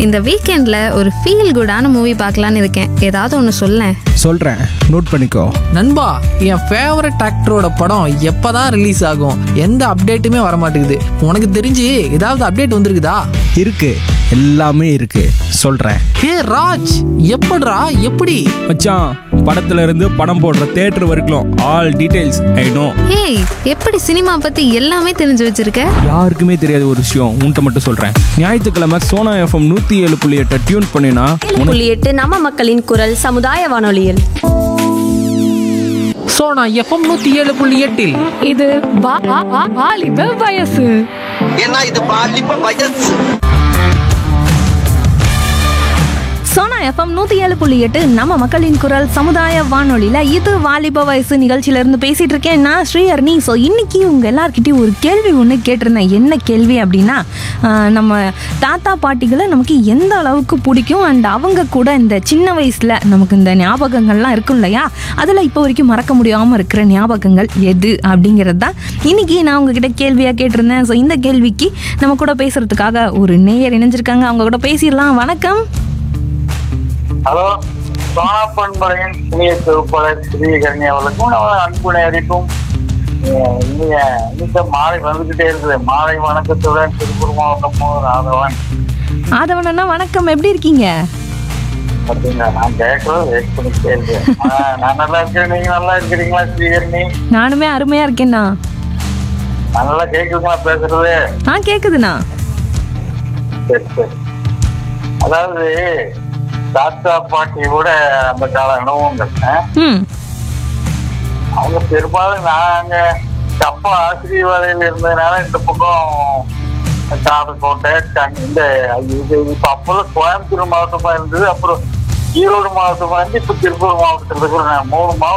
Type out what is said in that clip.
இந்த வீக்கெண்டில் ஒரு ஃபீல் குடான மூவி பார்க்கலான்னு இருக்கேன் ஏதாவது ஒன்று சொல்லேன் சொல்கிறேன் நோட் பண்ணிக்கோ நண்பா என் ஃபேவரட் ஆக்டரோட படம் எப்பதான் ரிலீஸ் ஆகும் எந்த அப்டேட்டுமே வர மாட்டேங்குது உனக்கு தெரிஞ்சு ஏதாவது அப்டேட் வந்திருக்குதா இருக்கு எல்லாமே இருக்கு சொல்கிறேன் ஹே ராஜ் எப்படிடா எப்படி மச்சான் படத்துல இருந்து படம் போடுற தேட்டர் வரைக்கும் ஆல் டீடைல்ஸ் ஐ நோ ஏய் எப்படி சினிமா பற்றி எல்லாமே தெரிஞ்சு வச்சிருக்க யாருக்குமே தெரியாத ஒரு விஷயம் உன்கிட்ட மட்டும் சொல்கிறேன் ஞாயிற்றுக்கிழமை சோனா எஃப்எம் நூற்றி ஏழு புள்ளி எட்டை டியூன் பண்ணினா ஏழு புள்ளி எட்டு நம்ம மக்களின் குரல் சமுதாய வானொலியில் சோனா எஃப்எம் நூத்தி ஏழு புள்ளி எட்டில் இது வா- வா- வா- வாலிப வயசு ஏன்னா இது பாலிப்ப வயசு சோனா எஃப்எம் நூத்தி ஏழு புள்ளி எட்டு நம்ம மக்களின் குரல் சமுதாய வானொலியில இது வாலிப வயசு நிகழ்ச்சியில இருந்து பேசிட்டு இருக்கேன் நான் ஸ்ரீஹர்னி ஸோ இன்னைக்கு உங்க எல்லார்கிட்டயும் ஒரு கேள்வி ஒன்று கேட்டிருந்தேன் என்ன கேள்வி அப்படின்னா ஆஹ், நம்ம தாத்தா பாட்டிகளை நமக்கு எந்த அளவுக்கு பிடிக்கும் அண்ட் அவங்க கூட இந்த சின்ன வயசுல நமக்கு இந்த ஞாபகங்கள்லாம் இருக்கும் இல்லையா அதில் இப்போ வரைக்கும் மறக்க முடியாமல் இருக்கிற ஞாபகங்கள் எது அப்படிங்கிறது தான் இன்னைக்கு நான் உங்ககிட்ட கேள்வியாக கேட்டிருந்தேன் ஸோ இந்த கேள்விக்கு நம்ம கூட பேசுறதுக்காக ஒரு நேயர் இணைஞ்சிருக்காங்க அவங்க கூட பேசிடலாம் வணக்கம் ஹலோ சோனா பண்பலையின் புதிய தொகுப்பாளர் ஸ்ரீகரணி அவர்களுக்கும் நம்ம அன்பு நேரிக்கும் அஹ், இனிய இந்த மாலை வந்துகிட்டே இருக்குது மாலை வணக்கத்துடன் திருப்பூர் மாவட்டம் ராதவன் ஆதவனண்ணா வணக்கம் எப்படி இருக்கீங்க அப்படிங்களா நான் கேட்கறது வெயிட் பண்ணிட்டே இருக்கேன் ஆஹ், நான் நல்லா இருக்கேன் நீங்க நல்லா இருக்கிறீங்களா ஸ்ரீகரணி நானுமே அருமையா இருக்கேண்ணா நான் நல்லா கேட்குதுங்களா பேசுறது ஆ கேக்குதுண்ணா சரி சரி அதாவது தாத்தா பாட்டியோட அந்த கால அனுபவங்கள் ஆஹ், ம் அவங்க பெரும்பாலும் நாங்க அப்பா ஆசிரியர் இருந்ததுனால இந்த பக்கம் காதக்கோட்டை கண் இந்த இது இப்ப அப்போதான் கோயம்புத்தூர் மாவட்டமா இருந்தது அப்புறம் ஈரோடு மாவட்டமா இருந்து இப்ப திருப்பூர் மாவட்டத்தில் இருக்கிற மூணு மாவட்டம்